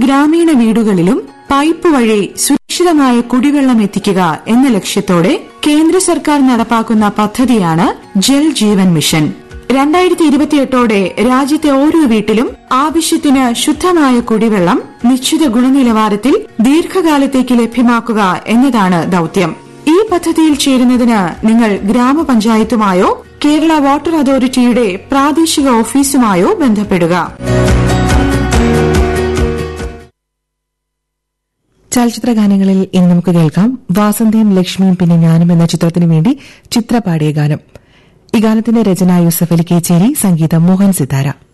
ഗ്രാമീണ വീടുകളിലും പൈപ്പ് വഴി സുരക്ഷിതമായ കുടിവെള്ളം എത്തിക്കുക എന്ന ലക്ഷ്യത്തോടെ കേന്ദ്ര സർക്കാർ നടപ്പാക്കുന്ന പദ്ധതിയാണ് ജൽ ജീവൻ മിഷൻ രണ്ടായിരത്തി ഇരുപത്തിയെട്ടോടെ രാജ്യത്തെ ഓരോ വീട്ടിലും ആവശ്യത്തിന് ശുദ്ധമായ കുടിവെള്ളം നിശ്ചിത ഗുണനിലവാരത്തിൽ ദീർഘകാലത്തേക്ക് ലഭ്യമാക്കുക എന്നതാണ് ദൌത്യം ഈ പദ്ധതിയിൽ ചേരുന്നതിന് നിങ്ങൾ ഗ്രാമപഞ്ചായത്തുമായോ കേരള വാട്ടർ അതോറിറ്റിയുടെ പ്രാദേശിക ഓഫീസുമായോ ബന്ധപ്പെടുക ചലച്ചിത്ര ഗാനങ്ങളിൽ ഇനി നമുക്ക് കേൾക്കാം വാസന്തിയും ലക്ഷ്മിയും പിന്നെ ഞാനും എന്ന ചിത്രത്തിനു വേണ്ടി ചിത്ര പാടിയ ഗാനം ഈ ഗാനത്തിന്റെ രചന യൂസഫ് അലി കേച്ചേരി സംഗീതം മോഹൻ സിതാര